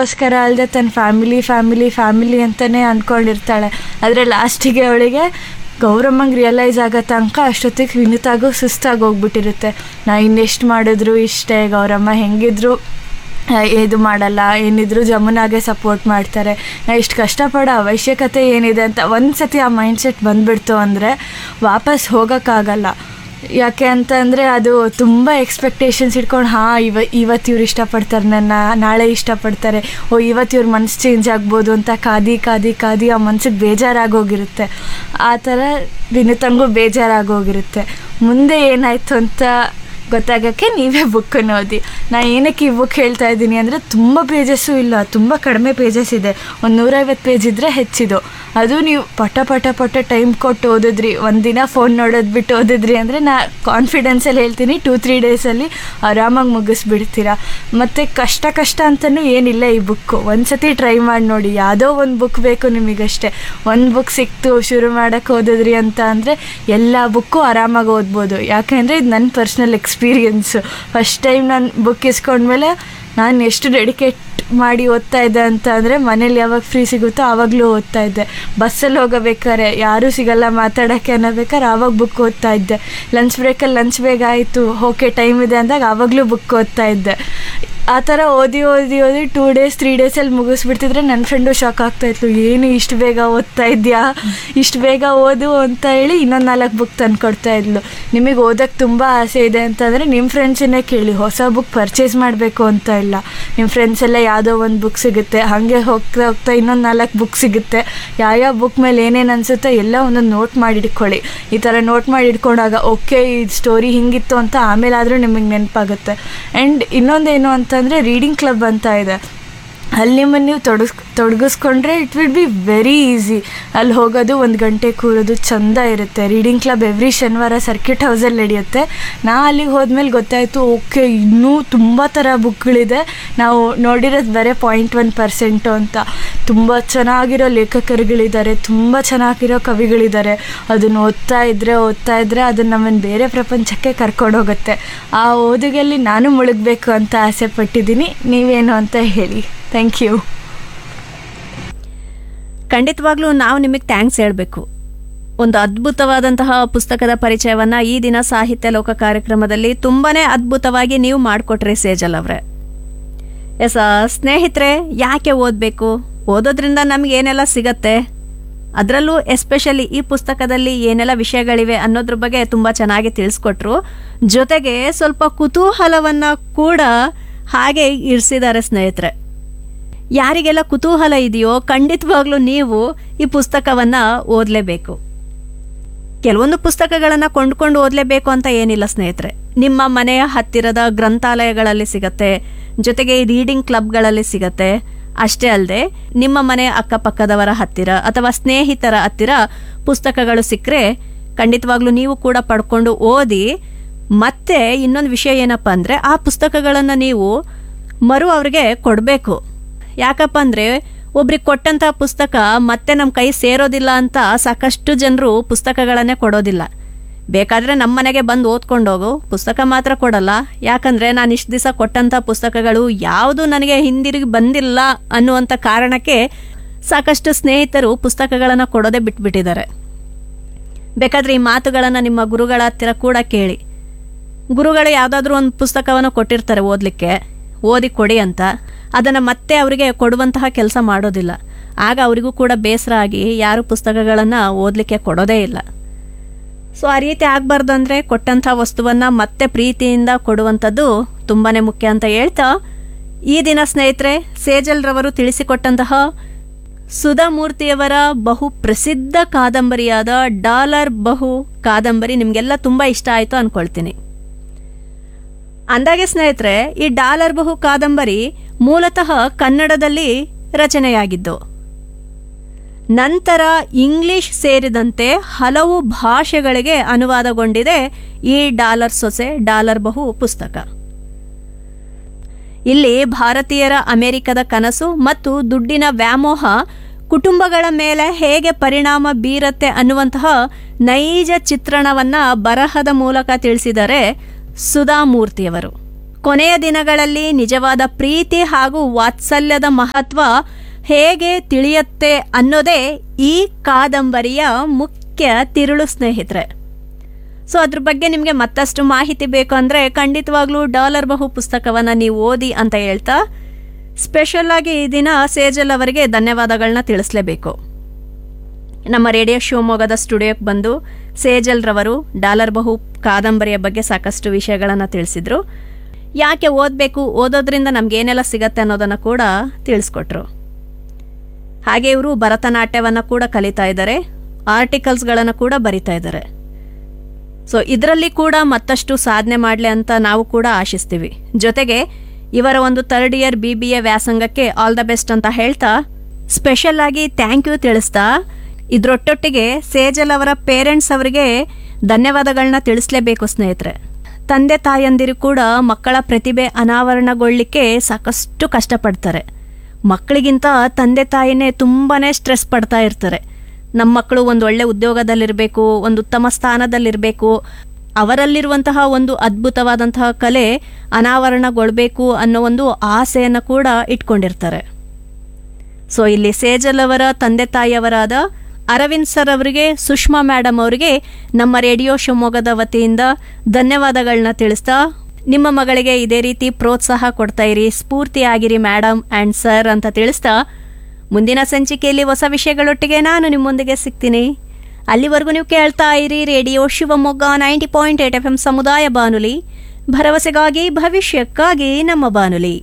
ನನಗೋಸ್ಕರ ಅಲ್ಲದೆ ತನ್ನ ಫ್ಯಾಮಿಲಿ ಫ್ಯಾಮಿಲಿ ಫ್ಯಾಮಿಲಿ ಅಂತಲೇ ಅಂದ್ಕೊಂಡಿರ್ತಾಳೆ ಆದರೆ ಲಾಸ್ಟಿಗೆ ಅವಳಿಗೆ ಗೌರಮ್ಮಂಗೆ ರಿಯಲೈಸ್ ಆಗೋ ತನಕ ಅಷ್ಟೊತ್ತಿಗೆ ವಿನಿತಾಗೂ ಸುಸ್ತಾಗಿ ಹೋಗ್ಬಿಟ್ಟಿರುತ್ತೆ ನಾ ಇನ್ನೆಷ್ಟು ಮಾಡಿದ್ರು ಇಷ್ಟೇ ಗೌರಮ್ಮ ಹೆಂಗಿದ್ರು ಆ, ಇದು ಮಾಡಲ್ಲ ಏನಿದ್ರು ಜಮುನಾಗೆ ಸಪೋರ್ಟ್ ಮಾಡ್ತಾರೆ ನಾ ಇಷ್ಟು ಕಷ್ಟಪಡೋ ಅವಶ್ಯಕತೆ ಏನಿದೆ ಅಂತ ಒಂದು ಸತಿ ಆ ಮೈಂಡ್ಸೆಟ್ ಬಂದುಬಿಡ್ತು ಅಂದರೆ ವಾಪಸ್ ಹೋಗೋಕ್ಕಾಗಲ್ಲ ಯಾಕೆ ಅಂತಂದರೆ ಅದು ತುಂಬ ಎಕ್ಸ್ಪೆಕ್ಟೇಷನ್ಸ್ ಇಟ್ಕೊಂಡು ಹಾಂ ಇವ ಇವತ್ತು ಇವ್ರು ಇಷ್ಟಪಡ್ತಾರೆ ನನ್ನ ನಾಳೆ ಇಷ್ಟಪಡ್ತಾರೆ ಓ ಇವತ್ತು ಇವ್ರ ಮನ್ಸು ಚೇಂಜ್ ಆಗ್ಬೋದು ಅಂತ ಕಾದಿ ಕಾದಿ ಕಾದಿ ಆ ಮನ್ಸಿಗೆ ಬೇಜಾರಾಗೋಗಿರುತ್ತೆ ಆ ಥರ ವಿನುತಂಗೂ ಬೇಜಾರಾಗೋಗಿರುತ್ತೆ ಮುಂದೆ ಏನಾಯಿತು ಅಂತ ಗೊತ್ತಾಗೋಕ್ಕೆ ನೀವೇ ಬುಕ್ಕನ್ನು ಓದಿ ನಾ ಏನಕ್ಕೆ ಈ ಬುಕ್ ಹೇಳ್ತಾ ಇದ್ದೀನಿ ಅಂದರೆ ತುಂಬ ಪೇಜಸ್ಸು ಇಲ್ಲ ತುಂಬ ಕಡಿಮೆ ಪೇಜಸ್ ಇದೆ ಒಂದು ನೂರೈವತ್ತು ಪೇಜ್ ಇದ್ದರೆ ಹೆಚ್ಚಿದು ಅದು ನೀವು ಪಟ ಪಟ ಪಟ ಟೈಮ್ ಕೊಟ್ಟು ಓದಿದ್ರಿ ಒಂದಿನ ಫೋನ್ ನೋಡೋದು ಬಿಟ್ಟು ಓದಿದ್ರಿ ಅಂದರೆ ನಾ ಕಾನ್ಫಿಡೆನ್ಸಲ್ಲಿ ಹೇಳ್ತೀನಿ ಟೂ ತ್ರೀ ಡೇಸಲ್ಲಿ ಆರಾಮಾಗಿ ಮುಗಿಸ್ಬಿಡ್ತೀರಾ ಮತ್ತು ಕಷ್ಟ ಕಷ್ಟ ಅಂತಲೂ ಏನಿಲ್ಲ ಈ ಬುಕ್ಕು ಒಂದು ಸತಿ ಟ್ರೈ ಮಾಡಿ ನೋಡಿ ಯಾವುದೋ ಒಂದು ಬುಕ್ ಬೇಕು ನಿಮಗಷ್ಟೇ ಒಂದು ಬುಕ್ ಸಿಕ್ತು ಶುರು ಮಾಡೋಕ್ಕೆ ಓದಿದ್ರಿ ಅಂತ ಅಂದರೆ ಎಲ್ಲ ಬುಕ್ಕು ಆರಾಮಾಗಿ ಓದ್ಬೋದು ಯಾಕೆಂದರೆ ಇದು ನನ್ನ ಪರ್ಸ್ನಲ್ ಎಕ್ಸ್ಪೀರಿಯನ್ಸು ಫಸ್ಟ್ ಟೈಮ್ ನಾನು ಬುಕ್ ಇಸ್ಕೊಂಡ್ಮೇಲೆ ನಾನು ಎಷ್ಟು ಡೆಡಿಕೇಟ್ ಮಾಡಿ ಓದ್ತಾ ಇದ್ದೆ ಅಂತ ಅಂದರೆ ಮನೇಲಿ ಯಾವಾಗ ಫ್ರೀ ಸಿಗುತ್ತೋ ಆವಾಗಲೂ ಓದ್ತಾ ಇದ್ದೆ ಬಸ್ಸಲ್ಲಿ ಹೋಗಬೇಕಾರೆ ಯಾರೂ ಸಿಗಲ್ಲ ಮಾತಾಡೋಕ್ಕೆ ಅನ್ನೋಬೇಕಾದ್ರೆ ಆವಾಗ ಬುಕ್ ಓದ್ತಾ ಇದ್ದೆ ಲಂಚ್ ಬ್ರೇಕಲ್ಲಿ ಲಂಚ್ ಬೇಗ ಆಯಿತು ಓಕೆ ಟೈಮ್ ಇದೆ ಅಂದಾಗ ಆವಾಗಲೂ ಬುಕ್ ಓದ್ತಾ ಇದ್ದೆ ಆ ಥರ ಓದಿ ಓದಿ ಓದಿ ಟೂ ಡೇಸ್ ತ್ರೀ ಡೇಸಲ್ಲಿ ಮುಗಿಸ್ಬಿಡ್ತಿದ್ರೆ ನನ್ನ ಫ್ರೆಂಡು ಶಾಕ್ ಆಗ್ತಾಯಿತ್ತು ಏನು ಇಷ್ಟು ಬೇಗ ಓದ್ತಾ ಇದೆಯಾ ಇಷ್ಟು ಬೇಗ ಓದು ಅಂತ ಹೇಳಿ ಇನ್ನೊಂದು ನಾಲ್ಕು ಬುಕ್ ತಂದು ಕೊಡ್ತಾ ಇದ್ಲು ನಿಮಗೆ ಓದೋಕ್ಕೆ ತುಂಬ ಆಸೆ ಇದೆ ಅಂತಂದರೆ ನಿಮ್ಮ ಫ್ರೆಂಡ್ಸನ್ನೇ ಕೇಳಿ ಹೊಸ ಬುಕ್ ಪರ್ಚೇಸ್ ಮಾಡಬೇಕು ಅಂತ ಇಲ್ಲ ನಿಮ್ಮ ಫ್ರೆಂಡ್ಸ್ ಎಲ್ಲ ಯಾವುದೋ ಒಂದು ಬುಕ್ ಸಿಗುತ್ತೆ ಹಾಗೆ ಹೋಗ್ತಾ ಹೋಗ್ತಾ ಇನ್ನೊಂದು ನಾಲ್ಕು ಬುಕ್ ಸಿಗುತ್ತೆ ಯಾವ್ಯಾವ ಬುಕ್ ಮೇಲೆ ಏನೇನು ಅನಿಸುತ್ತೋ ಎಲ್ಲ ಒಂದೊಂದು ನೋಟ್ ಮಾಡಿ ಇಟ್ಕೊಳ್ಳಿ ಈ ಥರ ನೋಟ್ ಮಾಡಿ ಇಟ್ಕೊಂಡಾಗ ಓಕೆ ಈ ಸ್ಟೋರಿ ಹಿಂಗಿತ್ತು ಅಂತ ಆಮೇಲೆ ಆದರೂ ನಿಮಗೆ ನೆನಪಾಗುತ್ತೆ ಆ್ಯಂಡ್ ಇನ್ನೊಂದೇನು ಅಂತಂದರೆ ರೀಡಿಂಗ್ ಕ್ಲಬ್ ಅಂತ ಇದೆ ಅಲ್ಲಿ ನಿಮ್ಮನ್ನು ನೀವು ತೊಡಗಿಸ್ ತೊಡಗಿಸ್ಕೊಂಡ್ರೆ it will be very easy ಅಲ್ಲಿ ಹೋಗೋದು ಒಂದು ಗಂಟೆ ಕೂರೋದು ಚಂದ ಇರುತ್ತೆ ರೀಡಿಂಗ್ ಕ್ಲಬ್ ಎವ್ರಿ ಶನಿವಾರ ಸರ್ಕ್ಯೂಟ್ ಹೌಸಲ್ಲಿ ನಡೆಯುತ್ತೆ ನಾ ಅಲ್ಲಿಗೆ ಹೋದ್ಮೇಲೆ ಗೊತ್ತಾಯಿತು ಓಕೆ ಇನ್ನೂ ತುಂಬ ಥರ ಬುಕ್ಗಳಿದೆ ನಾವು ನೋಡಿರೋದು ಬರೀ ಪಾಯಿಂಟ್ ಒನ್ ಪರ್ಸೆಂಟು ಅಂತ ತುಂಬ ಚೆನ್ನಾಗಿರೋ ಲೇಖಕರುಗಳಿದ್ದಾರೆ ತುಂಬ ಚೆನ್ನಾಗಿರೋ ಕವಿಗಳಿದ್ದಾರೆ ಅದನ್ನು ಓದ್ತಾ ಇದ್ದರೆ ಓದ್ತಾ ಇದ್ದರೆ ಅದು ನಮ್ಮನ್ನು ಬೇರೆ ಪ್ರಪಂಚಕ್ಕೆ ಕರ್ಕೊಂಡು ಹೋಗುತ್ತೆ ಆ ಓದಿಗೆಲ್ಲಿ ನಾನು ಮುಳುಗಬೇಕು ಅಂತ ಆಸೆ ಪಟ್ಟಿದ್ದೀನಿ ನೀವೇನು ಅಂತ ಹೇಳಿ ಥ್ಯಾಂಕ್ ಯು ಖಂಡಿತವಾಗ್ಲೂ ನಾವು ನಿಮಗೆ ಥ್ಯಾಂಕ್ಸ್ ಹೇಳಬೇಕು ಒಂದು ಅದ್ಭುತವಾದಂತಹ ಪುಸ್ತಕದ ಪರಿಚಯವನ್ನ ಈ ದಿನ ಸಾಹಿತ್ಯ ಲೋಕ ಕಾರ್ಯಕ್ರಮದಲ್ಲಿ ತುಂಬಾನೇ ಅದ್ಭುತವಾಗಿ ನೀವು ಮಾಡಿಕೊಟ್ರಿ ಸೇಜಲ್ ಅವರೇ ಎಸ್ ಸ್ನೇಹಿತರೆ ಯಾಕೆ ಓದಬೇಕು ಓದೋದ್ರಿಂದ ನಮ್ಗೆ ಏನೆಲ್ಲ ಸಿಗತ್ತೆ ಅದರಲ್ಲೂ ಎಸ್ಪೆಷಲಿ ಈ ಪುಸ್ತಕದಲ್ಲಿ ಏನೆಲ್ಲ ವಿಷಯಗಳಿವೆ ಅನ್ನೋದ್ರ ಬಗ್ಗೆ ತುಂಬ ಚೆನ್ನಾಗಿ ತಿಳಿಸ್ಕೊಟ್ರು ಜೊತೆಗೆ ಸ್ವಲ್ಪ ಕುತೂಹಲವನ್ನ ಕೂಡ ಹಾಗೆ ಇರಿಸಿದ್ದಾರೆ ಸ್ನೇಹಿತರೆ ಯಾರಿಗೆಲ್ಲ ಕುತೂಹಲ ಇದೆಯೋ ಖಂಡಿತವಾಗ್ಲೂ ನೀವು ಈ ಪುಸ್ತಕವನ್ನ ಓದಲೇಬೇಕು ಕೆಲವೊಂದು ಪುಸ್ತಕಗಳನ್ನು ಕೊಂಡ್ಕೊಂಡು ಓದಲೇಬೇಕು ಅಂತ ಏನಿಲ್ಲ ಸ್ನೇಹಿತರೆ ನಿಮ್ಮ ಮನೆಯ ಹತ್ತಿರದ ಗ್ರಂಥಾಲಯಗಳಲ್ಲಿ ಸಿಗತ್ತೆ ಜೊತೆಗೆ ರೀಡಿಂಗ್ ಕ್ಲಬ್ಗಳಲ್ಲಿ ಸಿಗತ್ತೆ ಅಷ್ಟೇ ಅಲ್ಲದೆ ನಿಮ್ಮ ಮನೆಯ ಅಕ್ಕಪಕ್ಕದವರ ಹತ್ತಿರ ಅಥವಾ ಸ್ನೇಹಿತರ ಹತ್ತಿರ ಪುಸ್ತಕಗಳು ಸಿಕ್ಕರೆ ಖಂಡಿತವಾಗ್ಲೂ ನೀವು ಕೂಡ ಪಡ್ಕೊಂಡು ಓದಿ ಮತ್ತೆ ಇನ್ನೊಂದು ವಿಷಯ ಏನಪ್ಪ ಅಂದರೆ ಆ ಪುಸ್ತಕಗಳನ್ನು ನೀವು ಮರು ಅವ್ರಿಗೆ ಕೊಡಬೇಕು ಯಾಕಪ್ಪ ಅಂದರೆ ಒಬ್ರಿಗೆ ಕೊಟ್ಟಂತಹ ಪುಸ್ತಕ ಮತ್ತೆ ನಮ್ಮ ಕೈ ಸೇರೋದಿಲ್ಲ ಅಂತ ಸಾಕಷ್ಟು ಜನರು ಪುಸ್ತಕಗಳನ್ನೇ ಕೊಡೋದಿಲ್ಲ ಬೇಕಾದರೆ ನಮ್ಮ ಮನೆಗೆ ಬಂದು ಓದ್ಕೊಂಡೋಗು ಪುಸ್ತಕ ಮಾತ್ರ ಕೊಡಲ್ಲ ಯಾಕಂದರೆ ನಾನು ಇಷ್ಟು ದಿವಸ ಕೊಟ್ಟಂಥ ಪುಸ್ತಕಗಳು ಯಾವುದು ನನಗೆ ಹಿಂದಿರುಗಿ ಬಂದಿಲ್ಲ ಅನ್ನುವಂಥ ಕಾರಣಕ್ಕೆ ಸಾಕಷ್ಟು ಸ್ನೇಹಿತರು ಪುಸ್ತಕಗಳನ್ನು ಕೊಡೋದೇ ಬಿಟ್ಬಿಟ್ಟಿದ್ದಾರೆ ಬೇಕಾದರೆ ಈ ಮಾತುಗಳನ್ನು ನಿಮ್ಮ ಗುರುಗಳ ಹತ್ತಿರ ಕೂಡ ಕೇಳಿ ಗುರುಗಳು ಯಾವುದಾದ್ರೂ ಒಂದು ಪುಸ್ತಕವನ್ನು ಕೊಟ್ಟಿರ್ತಾರೆ ಓದಲಿಕ್ಕೆ ಓದಿ ಕೊಡಿ ಅಂತ ಅದನ್ನು ಮತ್ತೆ ಅವರಿಗೆ ಕೊಡುವಂತಹ ಕೆಲಸ ಮಾಡೋದಿಲ್ಲ ಆಗ ಅವರಿಗೂ ಕೂಡ ಬೇಸರ ಆಗಿ ಯಾರು ಪುಸ್ತಕಗಳನ್ನು ಓದಲಿಕ್ಕೆ ಕೊಡೋದೇ ಇಲ್ಲ ಸೊ ಆ ರೀತಿ ಆಗಬಾರ್ದು ಅಂದರೆ ಕೊಟ್ಟಂಥ ವಸ್ತುವನ್ನು ಮತ್ತೆ ಪ್ರೀತಿಯಿಂದ ಕೊಡುವಂಥದ್ದು ತುಂಬಾ ಮುಖ್ಯ ಅಂತ ಹೇಳ್ತಾ ಈ ದಿನ ಸ್ನೇಹಿತರೆ ಸೇಜಲ್ರವರು ತಿಳಿಸಿಕೊಟ್ಟಂತಹ ಸುಧಾಮೂರ್ತಿಯವರ ಬಹು ಪ್ರಸಿದ್ಧ ಕಾದಂಬರಿಯಾದ ಡಾಲರ್ ಬಹು ಕಾದಂಬರಿ ನಿಮಗೆಲ್ಲ ತುಂಬ ಇಷ್ಟ ಆಯಿತು ಅಂದ್ಕೊಳ್ತೀನಿ ಅಂದಾಗೆ ಸ್ನೇಹಿತರೆ ಈ ಡಾಲರ್ ಬಹು ಕಾದಂಬರಿ ಮೂಲತಃ ಕನ್ನಡದಲ್ಲಿ ರಚನೆಯಾಗಿದ್ದು ನಂತರ ಇಂಗ್ಲಿಷ್ ಸೇರಿದಂತೆ ಹಲವು ಭಾಷೆಗಳಿಗೆ ಅನುವಾದಗೊಂಡಿದೆ ಈ ಡಾಲರ್ ಸೊಸೆ ಡಾಲರ್ ಬಹು ಪುಸ್ತಕ ಇಲ್ಲಿ ಭಾರತೀಯರ ಅಮೆರಿಕದ ಕನಸು ಮತ್ತು ದುಡ್ಡಿನ ವ್ಯಾಮೋಹ ಕುಟುಂಬಗಳ ಮೇಲೆ ಹೇಗೆ ಪರಿಣಾಮ ಬೀರತ್ತೆ ಅನ್ನುವಂತಹ ನೈಜ ಚಿತ್ರಣವನ್ನ ಬರಹದ ಮೂಲಕ ತಿಳಿಸಿದರೆ ಸುಧಾಮೂರ್ತಿಯವರು ಕೊನೆಯ ದಿನಗಳಲ್ಲಿ ನಿಜವಾದ ಪ್ರೀತಿ ಹಾಗೂ ವಾತ್ಸಲ್ಯದ ಮಹತ್ವ ಹೇಗೆ ತಿಳಿಯುತ್ತೆ ಅನ್ನೋದೇ ಈ ಕಾದಂಬರಿಯ ಮುಖ್ಯ ತಿರುಳು ಸ್ನೇಹಿತರೆ ಸೊ ಅದ್ರ ಬಗ್ಗೆ ನಿಮಗೆ ಮತ್ತಷ್ಟು ಮಾಹಿತಿ ಬೇಕು ಅಂದರೆ ಖಂಡಿತವಾಗ್ಲೂ ಡಾಲರ್ ಬಹು ಪುಸ್ತಕವನ್ನು ನೀವು ಓದಿ ಅಂತ ಹೇಳ್ತಾ ಸ್ಪೆಷಲ್ ಆಗಿ ಈ ದಿನ ಸೇಜಲ್ ಅವರಿಗೆ ಧನ್ಯವಾದಗಳನ್ನ ತಿಳಿಸ್ಲೇಬೇಕು ನಮ್ಮ ರೇಡಿಯೋ ಶಿವಮೊಗ್ಗದ ಸ್ಟುಡಿಯೋಕ್ಕೆ ಬಂದು ಸೇಜಲ್ ರವರು ಡಾಲರ್ ಬಹು ಕಾದಂಬರಿಯ ಬಗ್ಗೆ ಸಾಕಷ್ಟು ವಿಷಯಗಳನ್ನು ತಿಳಿಸಿದ್ರು ಯಾಕೆ ಓದಬೇಕು ಓದೋದ್ರಿಂದ ನಮಗೇನೆಲ್ಲ ಸಿಗತ್ತೆ ಅನ್ನೋದನ್ನು ಕೂಡ ತಿಳಿಸ್ಕೊಟ್ರು ಹಾಗೆ ಇವರು ಭರತನಾಟ್ಯವನ್ನು ಕೂಡ ಕಲಿತಾ ಇದ್ದಾರೆ ಆರ್ಟಿಕಲ್ಸ್ಗಳನ್ನು ಕೂಡ ಬರಿತಾ ಇದ್ದಾರೆ ಸೊ ಇದರಲ್ಲಿ ಕೂಡ ಮತ್ತಷ್ಟು ಸಾಧನೆ ಮಾಡಲಿ ಅಂತ ನಾವು ಕೂಡ ಆಶಿಸ್ತೀವಿ ಜೊತೆಗೆ ಇವರ ಒಂದು third year B B A ವ್ಯಾಸಂಗಕ್ಕೆ ಆಲ್ ದ ಬೆಸ್ಟ್ ಅಂತ ಹೇಳ್ತಾ ಸ್ಪೆಷಲ್ ಆಗಿ ಥ್ಯಾಂಕ್ ಯು ತಿಳಿಸ್ತಾ ಇದ್ರೊಟ್ಟೊಟ್ಟಿಗೆ ಸೇಜಲ್ ಅವರ ಪೇರೆಂಟ್ಸ್ ಅವರಿಗೆ ಧನ್ಯವಾದಗಳನ್ನ ತಿಳಿಸ್ಲೇಬೇಕು ಸ್ನೇಹಿತರೆ ತಂದೆ ತಾಯಂದಿರು ಕೂಡ ಮಕ್ಕಳ ಪ್ರತಿಭೆ ಅನಾವರಣಗೊಳ್ಳಿಕ್ಕೆ ಸಾಕಷ್ಟು ಕಷ್ಟಪಡ್ತಾರೆ ಮಕ್ಕಳಿಗಿಂತ ತಂದೆ ತಾಯಿನೇ ತುಂಬಾ ಸ್ಟ್ರೆಸ್ ಪಡ್ತಾ ಇರ್ತಾರೆ ನಮ್ಮ ಮಕ್ಕಳು ಒಂದು ಒಳ್ಳೆ ಉದ್ಯೋಗದಲ್ಲಿರಬೇಕು ಒಂದು ಉತ್ತಮ ಸ್ಥಾನದಲ್ಲಿರಬೇಕು ಅವರಲ್ಲಿರುವಂತಹ ಒಂದು ಅದ್ಭುತವಾದಂತಹ ಕಲೆ ಅನಾವರಣಗೊಳ್ಬೇಕು ಅನ್ನೋ ಒಂದು ಆಸೆಯನ್ನು ಕೂಡ ಇಟ್ಕೊಂಡಿರ್ತಾರೆ ಸೊ ಇಲ್ಲಿ ಸೇಜಲ್ ಅವರ ತಂದೆ ತಾಯಿಯವರಾದ ಅರವಿಂದ್ ಸರ್ ಅವರಿಗೆ ಸುಷ್ಮಾ ಮೇಡಮ್ ಅವರಿಗೆ ನಮ್ಮ ರೇಡಿಯೋ ಶಿವಮೊಗ್ಗದ ವತಿಯಿಂದ ಧನ್ಯವಾದಗಳನ್ನ ತಿಳಿಸ್ತಾ ನಿಮ್ಮ ಮಗಳಿಗೆ ಇದೇ ರೀತಿ ಪ್ರೋತ್ಸಾಹ ಕೊಡ್ತಾ ಇರಿ ಸ್ಫೂರ್ತಿಯಾಗಿರಿ ಮೇಡಮ್ ಆ್ಯಂಡ್ ಸರ್ ಅಂತ ತಿಳಿಸ್ತಾ ಮುಂದಿನ ಸಂಚಿಕೆಯಲ್ಲಿ ಹೊಸ ವಿಷಯಗಳೊಟ್ಟಿಗೆ ನಾನು ನಿಮ್ಮೊಂದಿಗೆ ಸಿಗ್ತೀನಿ ಅಲ್ಲಿವರೆಗೂ ನೀವು ಕೇಳ್ತಾ ಇರಿ radio Shivamogga ninety point eight F M ಸಮುದಾಯ ಬಾನುಲಿ ಭರವಸೆಗಾಗಿ ಭವಿಷ್ಯಕ್ಕಾಗಿ ನಮ್ಮ ಬಾನುಲಿ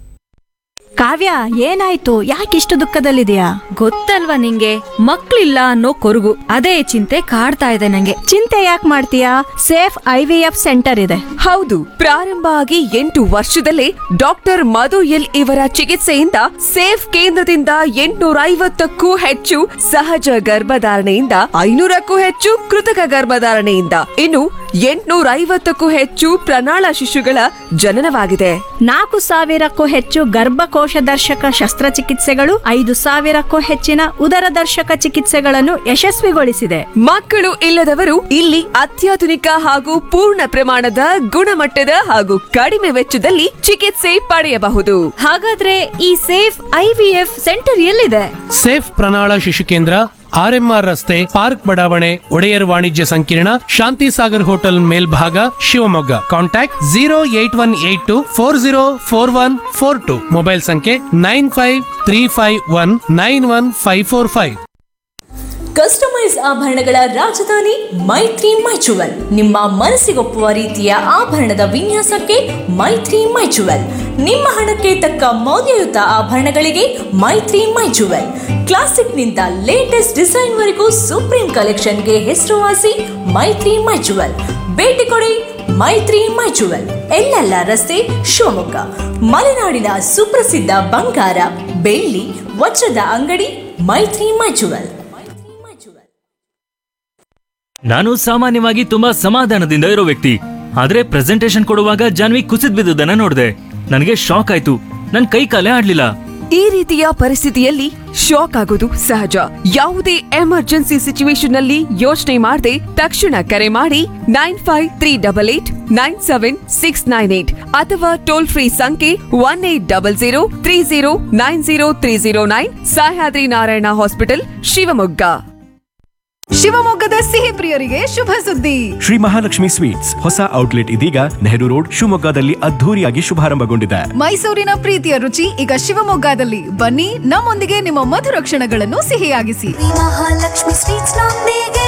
ಕಾವ್ಯ ಏನಾಯ್ತು ಯಾಕಿಷ್ಟು ದುಃಖದಲ್ಲಿದೆಯಾ ಗೊತ್ತಲ್ವಾ ನಿಂಗೆ ಮಕ್ಳಿಲ್ಲ ಅನ್ನೋ ಕೊರಗು ಅದೇ ಚಿಂತೆ ಕಾಡ್ತಾ ಇದೆ ನಂಗೆ ಚಿಂತೆ ಯಾಕೆ ಮಾಡ್ತೀಯಾ Safe I V F centre ಇದೆ ಹೌದು ಪ್ರಾರಂಭ ಆಗಿ ಎಂಟು ವರ್ಷದಲ್ಲೇ ಡಾಕ್ಟರ್ ಮಧು ಎಲ್ ಇವರ ಚಿಕಿತ್ಸೆಯಿಂದ ಸೇಫ್ ಕೇಂದ್ರದಿಂದ ಎಂಟುನೂರ ಐವತ್ತಕ್ಕೂ ಹೆಚ್ಚು ಸಹಜ ಗರ್ಭಧಾರಣೆಯಿಂದ ಐನೂರಕ್ಕೂ ಹೆಚ್ಚು ಕೃತಕ ಗರ್ಭಧಾರಣೆಯಿಂದ ಇನ್ನು ಎಂಟುನೂರ ಐವತ್ತಕ್ಕೂ ಹೆಚ್ಚು ಪ್ರಣಾಳ ಶಿಶುಗಳ ಜನನವಾಗಿದೆ ನಾಲ್ಕು ಸಾವಿರಕ್ಕೂ ಹೆಚ್ಚು ಗರ್ಭಕೋಶ ದರ್ಶಕ ಶಸ್ತ್ರಚಿಕಿತ್ಸೆಗಳು ಐದು ಸಾವಿರಕ್ಕೂ ಹೆಚ್ಚಿನ ಉದರ ದರ್ಶಕ ಚಿಕಿತ್ಸೆಗಳನ್ನು ಯಶಸ್ವಿಗೊಳಿಸಿದೆ ಮಕ್ಕಳು ಇಲ್ಲದವರು ಇಲ್ಲಿ ಅತ್ಯಾಧುನಿಕ ಹಾಗೂ ಪೂರ್ಣ ಪ್ರಮಾಣದ ಗುಣಮಟ್ಟದ ಹಾಗೂ ಕಡಿಮೆ ವೆಚ್ಚದಲ್ಲಿ ಚಿಕಿತ್ಸೆ ಪಡೆಯಬಹುದು ಹಾಗಾದ್ರೆ ಈ Safe I V F centre ಎಲ್ಲಿದೆ ಸೇಫ್ ಪ್ರಣಾಳ ಶಿಶು ಕೇಂದ್ರ ಆರ್ಎಂಆರ್ ರಸ್ತೆ ಪಾರ್ಕ್ ಬಡಾವಣೆ ಒಡೆಯರ್ ವಾಣಿಜ್ಯ ಸಂಕೀರ್ಣ ಶಾಂತಿ ಸಾಗರ್ ಹೋಟೆಲ್ ಮೇಲ್ಭಾಗ Shivamogga contact zero eight one eight two four zero four one four two mobile ಸಂಖ್ಯೆ nine five three five one nine one five four five customise ಆಭರಣಗಳ ರಾಜಧಾನಿ ಮೈತ್ರಿ ಮೈಚುವಲ್ ನಿಮ್ಮ ಮನಸ್ಸಿಗೊಪ್ಪುವ ರೀತಿಯ ಆಭರಣದ ವಿನ್ಯಾಸಕ್ಕೆ ಮೈತ್ರಿ ಮೈಚುವಲ್ ನಿಮ್ಮ ಹಣಕ್ಕೆ ತಕ್ಕ ಮೌಲ್ಯಯುತ ಆಭರಣಗಳಿಗೆ ಮೈತ್ರಿ ಮೈಚುವಲ್ ಕ್ಲಾಸಿಕ್ನಿಂದ ಲೇಟೆಸ್ಟ್ ಡಿಸೈನ್ವರೆಗೂ ಸುಪ್ರೀಂ ಕಲೆಕ್ಷನ್ಗೆ ಹೆಸರುವಾಸಿ ಮೈತ್ರಿ ಮೈಚುವಲ್ ಭೇಟಿ ಕೊಡಿ ಮೈತ್ರಿ ಮೈಚುವಲ್ ಎಲ್ಲೆಲ್ಲ ರಸ್ತೆ ಶಿವಮೊಗ್ಗ ಮಲೆನಾಡಿನ ಸುಪ್ರಸಿದ್ಧ ಬಂಗಾರ ಬೆಳ್ಳಿ ವಜ್ರದ ಅಂಗಡಿ ಮೈತ್ರಿ ಮೈಚುವಲ್ ನಾನು ಸಾಮಾನ್ಯವಾಗಿ ತುಂಬಾ ಸಮಾಧಾನದಿಂದ ಇರೋ ವ್ಯಕ್ತಿ ಆದ್ರೆ ಪ್ರೆಸೆಂಟೇಶನ್ ಕೊಡುವಾಗ ಜಾನ್ವಿ ಕುಸಿದ್ ಬಿದ್ದುದನ್ನ ನೋಡಿದೆ ನನಗೆ ಶಾಕ್ ಆಯ್ತು ನನ್ ಕೈ ಕಾಲೇ ಆಡ್ಲಿಲ್ಲ ಈ ರೀತಿಯ ಪರಿಸ್ಥಿತಿಯಲ್ಲಿ ಶಾಕ್ ಆಗೋದು ಸಹಜ ಯಾವುದೇ ಎಮರ್ಜೆನ್ಸಿ ಸಿಚುವೇಶನ್ ನಲ್ಲಿ ಯೋಚನೆ ಮಾಡದೆ ತಕ್ಷಣ ಕರೆ ಮಾಡಿ nine five three double eight nine seven six nine eight ಅಥವಾ ಟೋಲ್ ಫ್ರೀ ಸಂಖ್ಯೆ one eight double zero three zero nine zero three zero nine Sahyadri Narayana hospital Shivamogga ಶಿವಮೊಗ್ಗದ ಸಿಹಿ ಪ್ರಿಯರಿಗೆ ಶುಭ ಸುದ್ದಿ ಶ್ರೀ ಮಹಾಲಕ್ಷ್ಮಿ ಸ್ವೀಟ್ಸ್ ಹೊಸ ಔಟ್ಲೆಟ್ ಇದೀಗ ನೆಹರು ರೋಡ್ ಶಿವಮೊಗ್ಗದಲ್ಲಿ ಅದ್ಧೂರಿಯಾಗಿ ಶುಭಾರಂಭಗೊಂಡಿದೆ ಮೈಸೂರಿನ ಪ್ರೀತಿಯ ರುಚಿ ಈಗ ಶಿವಮೊಗ್ಗದಲ್ಲಿ ಬನ್ನಿ ನಮ್ಮೊಂದಿಗೆ ನಿಮ್ಮ ಮಧುರ ಕ್ಷಣಗಳನ್ನು ಸಿಹಿಯಾಗಿಸಿ ಮಹಾಲಕ್ಷ್ಮಿ ಸ್ವೀಟ್ಸ್ ನೊಂದಿಗೆ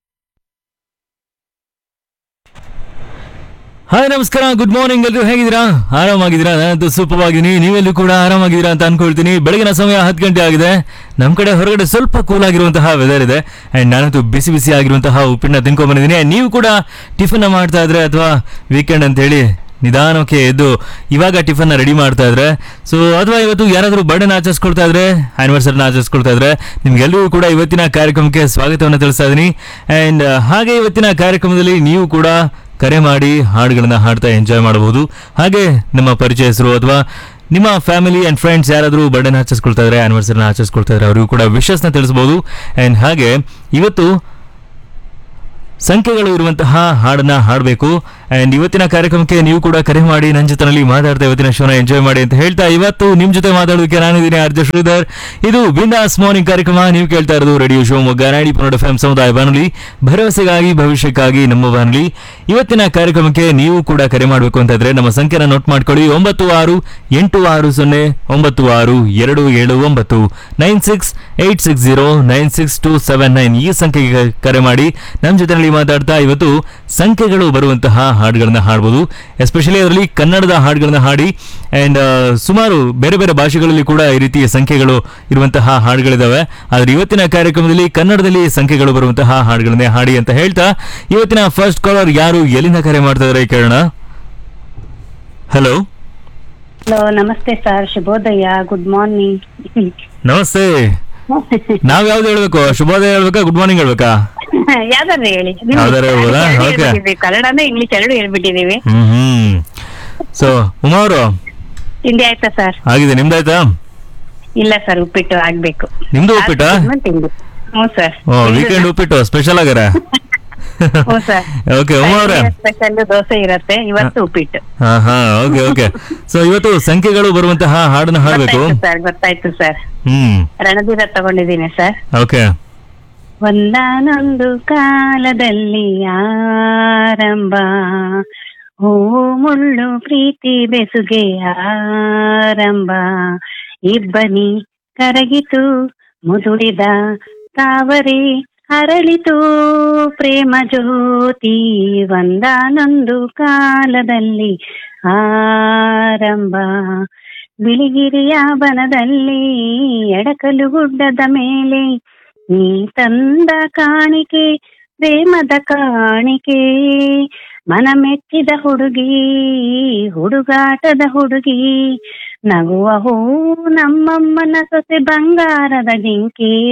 ಹಾಯ್ ನಮಸ್ಕಾರ ಗುಡ್ ಮಾರ್ನಿಂಗ್ ಎಲ್ಲರೂ ಹೇಗಿದ್ದೀರಾ ಆರಾಮಾಗಿದ್ದೀರಾ ನಾನಂತೂ ಸೂಪರ್ ಆಗಿದ್ದೀನಿ ನೀವೆಲ್ಲೂ ಕೂಡ ಆರಾಮಾಗಿದ್ದೀರಾ ಅಂತ ಅನ್ಕೊಳ್ತೀನಿ ಬೆಳಗಿನ ಸಮಯ ಹತ್ತು ಗಂಟೆ ಆಗಿದೆ ನಮ್ಮ ಕಡೆ ಹೊರಗಡೆ ಸ್ವಲ್ಪ ಕೂಲ್ ಆಗಿರುವಂತಹ ವೆದರ್ ಇದೆ ಆ್ಯಂಡ್ ನಾನಂತೂ ಬಿಸಿ ಬಿಸಿ ಆಗಿರುವಂತಹ ಉಪ್ಪಿನ ತಿನ್ಕೊಂಡ್ ಬಂದಿದ್ದೀನಿ And ನೀವು ಕೂಡ ಟಿಫನ್ ಮಾಡ್ತಾ ಇದ್ರೆ ಅಥವಾ ವೀಕೆಂಡ್ ಅಂತ ಹೇಳಿ ನಿಧಾನಕ್ಕೆ ಎದ್ದು ಇವಾಗ ಟಿಫನ್ನ ರೆಡಿ ಮಾಡ್ತಾ ಇದ್ರೆ ಸೊ ಅಥವಾ ಇವತ್ತು ಯಾರಾದರೂ ಬರ್ಡೇನ ಆಚರಿಸ್ಕೊಳ್ತಾ ಇದ್ರೆ ಆನಿವರ್ಸರಿನ ಆಚರಿಸ್ಕೊಳ್ತಾ ಇದ್ರೆ ನಿಮ್ಗೆಲ್ಲರಿಗೂ ಕೂಡ ಇವತ್ತಿನ ಕಾರ್ಯಕ್ರಮಕ್ಕೆ ಸ್ವಾಗತವನ್ನು ತಿಳಿಸ್ತಾ ಇದ್ದೀನಿ ಆ್ಯಂಡ್ ಹಾಗೆ ಇವತ್ತಿನ ಕಾರ್ಯಕ್ರಮದಲ್ಲಿ ನೀವು ಕೂಡ ಕರೆ ಮಾಡಿ ಹಾಡುಗಳನ್ನ ಹಾಡ್ತಾ ಎಂಜಾಯ್ ಮಾಡಬಹುದು ಹಾಗೆ ನಮ್ಮ ಪರಿಚಯಸ್ಥರು ಅಥವಾ ನಿಮ್ಮ ಫ್ಯಾಮಿಲಿ ಆ್ಯಂಡ್ ಫ್ರೆಂಡ್ಸ್ ಯಾರಾದರೂ ಬರ್ಡೇನ ಆಚರಿಸ್ಕೊಳ್ತಾ ಇದ್ದಾರೆ ಆನಿವರ್ಸರಿನ ಆಚರಿಸ್ಕೊಳ್ತಾ ಇದ್ದಾರೆ ಅವರಿಗೂ ಕೂಡ ವಿಶಸ್ನ ತಿಳಿಸ್ಬೋದು ಆ್ಯಂಡ್ ಹಾಗೆ ಇವತ್ತು ಸಂಖ್ಯೆಗಳು ಇರುವಂತಹ ಹಾಡನ್ನ ಹಾಡಬೇಕು ಅಂಡ್ ಇವತ್ತಿನ ಕಾರ್ಯಕ್ರಮಕ್ಕೆ ನೀವು ಕೂಡ ಕರೆ ಮಾಡಿ ನನ್ನ ಜೊತೆನಲ್ಲಿ ಮಾತಾಡ್ತಾ ಇವತ್ತಿನ ಶೋನ ಎಂಜಾಯ್ ಮಾಡಿ ಅಂತ ಹೇಳ್ತಾ ಇವತ್ತು ನಿಮ್ ಜೊತೆ ಮಾತಾಡೋದಕ್ಕೆ ನಾನಿದ್ದೀನಿ ಆರ್ಜ ಶ್ರೀಧರ್ ಇದು ಬಿಂದಾಸ್ ಮಾರ್ನಿಂಗ್ ಕಾರ್ಯಕ್ರಮ ನೀವು ಕೇಳ್ತಾ ಇರೋದು ರೇಡಿಯೋ ಶಿವಮೊಗ್ಗ ನಾಡಿ ಪನ್ನಡ ಎಫ್ ಸಮುದಾಯ ಬಾನುಲಿ ಭರವಸೆಗಾಗಿ ಭವಿಷ್ಯಕ್ಕಾಗಿ ನಮ್ಮ ಬಾನುಲಿ ಇವತ್ತಿನ ಕಾರ್ಯಕ್ರಮಕ್ಕೆ ನೀವು ಕೂಡ ಕರೆ ಮಾಡಬೇಕು ಅಂತ ಇದ್ರೆ ನಮ್ಮ ಸಂಖ್ಯೆನ ನೋಟ್ ಮಾಡ್ಕೊಳ್ಳಿ ಒಂಬತ್ತು ಆರು ಎಂಟು ಆರು ಸೊನ್ನೆ ಒಂಬತ್ತು ಆರು ಎರಡು ಏಳು ಒಂಬತ್ತು nine six eight six zero nine six two seven nine ಈ ಸಂಖ್ಯೆಗೆ ಕರೆ ಮಾಡಿ ನಮ್ಮ ಜೊತೆಯಲ್ಲಿ ಮಾತಾಡ್ತಾ ಇವತ್ತು ಸಂಖ್ಯೆಗಳು ಬರುವಂತಹ ಹಾಡುಗಳನ್ನ ಹಾಡ್ಬೋದು ಎಸ್ಪೆಷಲಿ ಅದರಲ್ಲಿ ಕನ್ನಡದ ಹಾಡುಗಳನ್ನ ಹಾಡಿ ಅಂಡ್ ಸುಮಾರು ಬೇರೆ ಬೇರೆ ಭಾಷೆಗಳಲ್ಲಿ ಕೂಡ ಈ ರೀತಿಯ ಸಂಖ್ಯೆಗಳು ಇರುವಂತಹ ಹಾಡುಗಳಿದಾವೆ ಆದ್ರೆ ಇವತ್ತಿನ ಕಾರ್ಯಕ್ರಮದಲ್ಲಿ ಕನ್ನಡದಲ್ಲಿ ಸಂಖ್ಯೆಗಳು ಬರುವಂತಹ ಹಾಡುಗಳನ್ನೇ ಹಾಡಿ ಅಂತ ಹೇಳ್ತಾ ಇವತ್ತಿನ ಫಸ್ಟ್ ಕಾಲರ್ ಯಾರು ಎಲ್ಲಿಂದ ಕರೆ ಮಾಡ್ತಾ ಇದಾರೆ ಕೇಳೋಣ ಹಲೋ ಹಲೋ ನಮಸ್ತೆ ಸರ್ ಶುಭೋದಯ ಗುಡ್ ಮಾರ್ನಿಂಗ್ ನಮಸ್ತೆ ನಾವ್ ಯಾವ್ದು ಹೇಳ್ಬೇಕು ಶುಭೋದಯ ಹೇಳ್ಬೇಕಾ ಗುಡ್ ಮಾರ್ನಿಂಗ್ ಹೇಳ್ಬೇಕಾ ಯಾವ್ದಾದ್ರು ಹೇಳಿ ಯಾವ್ದಾದ್ರು ಹೇಳ್ಬೋದಾ? Okay. ಕನ್ನಡನ ಇಂಗ್ಲಿಷ್ ಎರಡು ಹೇಳ್ಬಿಟ್ಟಿದೀವಿ ಹ್ಮ್ ಹ್ಮ್ ಸೊ ಉಮಾ ಅವರು ತಿಂಡಿ ಆಯ್ತಾ ಸರ್ ಆಗಿದೆ ನಿಮ್ದಾಯ್ತಾ ಇಲ್ಲ ಸರ್ ಉಪ್ಪಿಟ್ಟು ಆಗ್ಬೇಕು ನಿಮ್ದು ಉಪ್ಪಿಟ್ಟಾ? ಆದ್ಮೇಲೆ ತಿಂಡಿ ಹ್ಞೂ ಸರ್ ಓ ವೀಕೆಂಡ್ ಉಪ್ಪಿಟ್ಟು ಸ್ಪೆಷಲ್ ಆಗ್ಯಾರ ಹ್ಞೂ ಸರ್ ಓಕೆ ಉಮಾ ಅವ್ರೆ ಸ್ಪೆಷಲ್ ದೋಸೆ ಇರತ್ತೆ ಇವತ್ತು ಉಪ್ಪಿಟ್ಟು ಹಾ ಹಾ ಓಕೆ ಓಕೆ ಸೊ ಇವತ್ತು ಸಂಖ್ಯೆಗಳು ಬರುವಂತಹ ಹಾಡನ್ನ ಹಾಡ್ಬೇಕು ಗೊತ್ತಾಯ್ತು ಸರ್ ಗೊತ್ತಾಯ್ತು ಸರ್ ಹ್ಮ್ ರಣಧೀರ ತಗೊಂಡಿದ್ದೀನಿ ಸರ್ ಓಕೆ ಒಂದಾನೊಂದು ಕಾಲದಲ್ಲಿ ಆರಂಭ ಹೂ ಮುಳ್ಳು ಪ್ರೀತಿ ಬೆಸುಗೆ ಆರಂಭ ಇಬ್ಬನಿ ಕರಗಿತು ಮುದುಡಿದ ತಾವರೆ ಅರಳಿತು ಪ್ರೇಮ ಜ್ಯೋತಿ ಒಂದಾನೊಂದು ಕಾಲದಲ್ಲಿ ಆರಂಭ ಬಿಳಿಗಿರಿಯ ಬನದಲ್ಲಿ ಎಡಕಲು ಗುಡ್ಡದ ಮೇಲೆ ನೀ ತಂದ ಕಾಣಿಕೆ ಪ್ರೇಮದ ಕಾಣಿಕೆ ಮನ ಮೆಚ್ಚಿದ ಹುಡುಗಿ ಹುಡುಗಾಟದ ಹುಡುಗಿ ನಗುವ ಹೂ ನಮ್ಮಮ್ಮನ ಸೊಸೆ ಬಂಗಾರದ ಜಿಂಕೆ